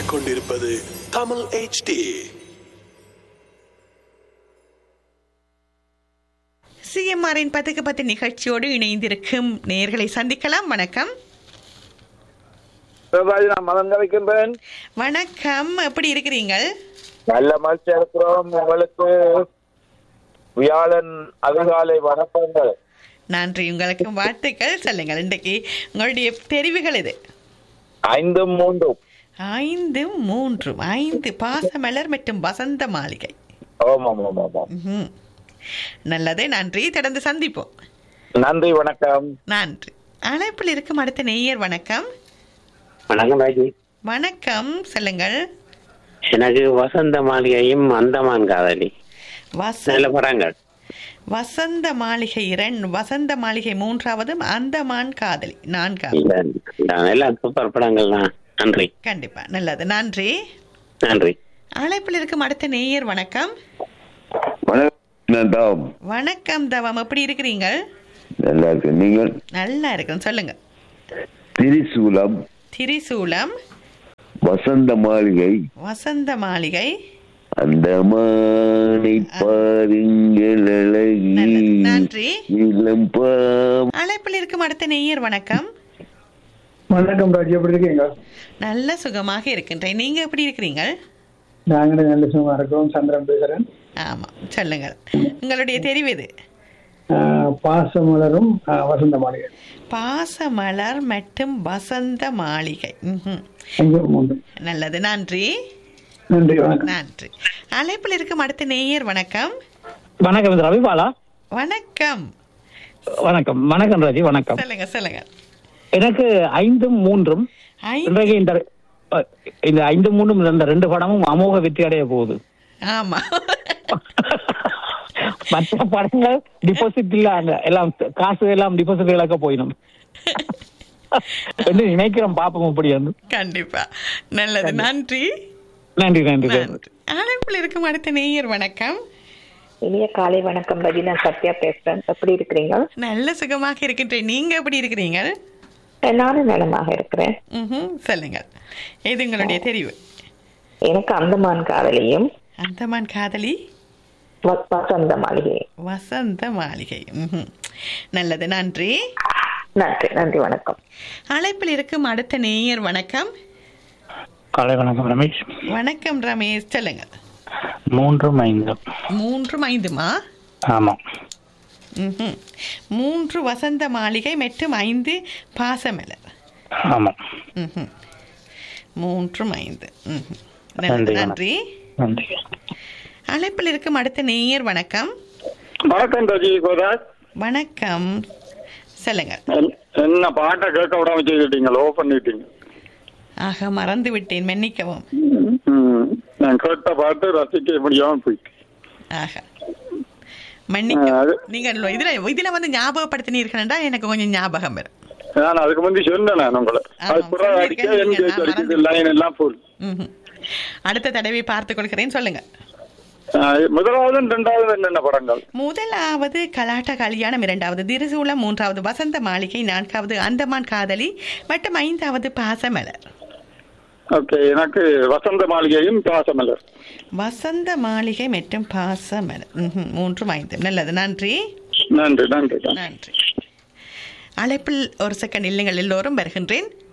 கேட்டுக்கொண்டிருப்பது தமிழ் HD சிஎம்ஆரின் பத்துக்கு பத்து நிகழ்ச்சியோடு இணைந்திருக்கும் நேயர்களை சந்திக்கலாம் வணக்கம் சிவபாஜி நான் மதம் கலைக்கின்றேன் வணக்கம் எப்படி இருக்கிறீங்கள் நல்ல மகிழ்ச்சி இருக்கிறோம் உங்களுக்கு வியாழன் அதிகாலை வணக்கங்கள் நன்றி உங்களுக்கு வாழ்த்துக்கள் சொல்லுங்கள் இன்றைக்கு உங்களுடைய தெரிவுகள் இது ஐந்தும் மூன்றும் ஐந்து மூன்று ஐந்து பாசமலர் மற்றும் வசந்த மாளிகை ஆமாம் ஆமாம் ஆமாம் ம்ஹும். நல்லது நன்றி தொடர்ந்து சந்திப்போம் நன்றி வணக்கம் நன்றி அழைப்பில் இருக்கும் அடுத்த நேயர் வணக்கம் வணக்கம் ராஜி வணக்கம் சொல்லுங்கள் எனக்கு வசந்த மாளிகையும் அந்தமான் காதலி வச நல்ல படங்கள் வசந்த மாளிகை இரண்டு வசந்த மாளிகை மூன்றாவதும் அந்தமான் காதலி நான்காவது இல்ல, இல்ல, எல்லாம் சூப்பர் படங்கள் தான் நன்றி கண்டிப்பா நல்லது நன்றி நன்றி அழைப்பில் இருக்கும் அடுத்த நேயர் வணக்கம் வணக்கம் வணக்கம் தவம் எப்படி இருக்கிறீங்க நல்லா இருக்கு நீங்கள் நல்லா இருக்கிறேன் சொல்லுங்க திரிசூலம் திரிசூலம் வசந்த மாளிகை வசந்த மாளிகை அந்த மானை பாருங்கள் அழகி நல்லது. நன்றி. இளம் பாம் அழைப்பில் இருக்கும் அடுத்த நேயர் வணக்கம் வணக்கம் ராஜி எப்படி இருக்கீங்க நல்ல சுகமாக இருக்கின்றேன் நீங்க எப்படி இருக்கிறீங்க நாங்களும் நல்ல சும்மா இருக்கோம் சந்திரன் பேசுறேன் ஆமா சொல்லுங்கள் உங்களுடைய தெரிவு இது ஆஹ் பாசமலரும் ஆஹ் வசந்த மாளிகை பாசமலர் மற்றும் வசந்த மாளிகை ம்ஹும். அஞ்சு மூன்று நல்லது நன்றி நன்றி வணக்கம் நன்றி அழைப்பில் இருக்கும் அடுத்த நேயர் வணக்கம் வணக்கம் இது ரவிபாலா வணக்கம் வணக்கம் வணக்கம் ராஜி வணக்கம் சொல்லுங்க சொல்லுங்க எனக்கு ஐந்தும் மூன்றும் ஐந்து இன்றைக்கு இந்த அஹ், இந்த ஐந்து மூன்றும் இந்த ரெண்டு படமும் அமோக வெற்றி அடைய போகுது ஆமா மற்ற படங்கள் டிபாசிட் இல்ல அந்த எல்லாம் காசு எல்லாம் டிபாசிட் இழக்க போயிடும் என்று நினைக்கிறோம் பாப்போம் அப்படி வந்து கண்டிப்பா நல்லது நன்றி நன்றி நன்றி நன்றி அழைப்பில் இருக்கும் அடுத்த நேயர் வணக்கம் இனிய காலை வணக்கம் ரவி நான் சத்யா பேசுறேன் எப்படி இருக்கிறீங்க நல்ல சுகமாக இருக்கின்றேன் நீங்க எப்படி இருக்கிறீங்க அஹ் நானும் நலமாக இருக்கிறேன் ம்ஹும். சொல்லுங்க இது உங்களுடைய தெரிவு எனக்கு அந்தமான் காதலியும் அந்தமான் காதலி வ- வசந்த மாளிகை வசந்த மாளிகை ம்ஹும். நல்லது நன்றி நன்றி நன்றி வணக்கம் அழைப்பில் இருக்கும் அடுத்த நேயர் வணக்கம் காலை வணக்கம் ரமேஷ் வணக்கம் ரமேஷ் சொல்லுங்க மூன்றும் ஐந்தும் மூன்று ஐந்துமா ஆமாம் ம்ஹும். மூன்று வசந்த மாளிகை மற்றும் ஐந்து பாசமலர் ஆமாம் ம்ஹும். மூன்றும் ஐந்து ம்ஹும். நன்றி, நன்றி நன்றி அழைப்பில் இருக்கும் அடுத்த நேயர் வணக்கம் வணக்கம் ரஜி கோதாஸ் வணக்கம் சொல்லுங்க என்ன பாட்டை கேட்க விடாம செய்துட்டீங்க ஓ பண்ணிட்டீங்க ஆக மறந்து விட்டேன் மன்னிக்கவும் நான் கேட்ட பாட்டு ரசிக்க முடியாம போயிட்டு ஆக மன்னிக்கவும் அது- நீங்க இதுல இதுல வந்து ஞாபகப்படுத்தினீர்கள்டா எனக்கு கொஞ்சம் ஞாபகம் வரும் நான் அதுக்கு முந்தி சொன்னேன் நான் உங்களை ஆமா, அது புறா அடிக்க சொல்லியிருக்கேன், என் நீங்க கேஸ் நான் அடிக்குது மறந்து லைன் எல்லாம் ஃபுல் ம்ஹும். அடுத்த தடவை பார்த்துக் கொள்கிறேன் சொல்லுங்க முதலாவது ரெண்டாவது என்னென்ன படங்கள் முதலாவது கலாட்ட கல்யாணம் இரண்டாவது திரிசூலம் மூன்றாவது வசந்த மாளிகை நான்காவது அந்தமான் காதலி மற்றும் ஐந்தாவது பாசமலர் ஓகே எனக்கு வசந்த மாளிகையும் பாசமலர் வசந்த மாளிகை மற்றும் பாசமலர் ம்ஹும். மூன்றும் ஐந்து நல்லது நன்றி நன்றி நன்றி நன்றி நன்றி அழைப்பில் ஒரு செகண்ட் இல்லைங்கள் எல்லோரும் வருகின்றேன்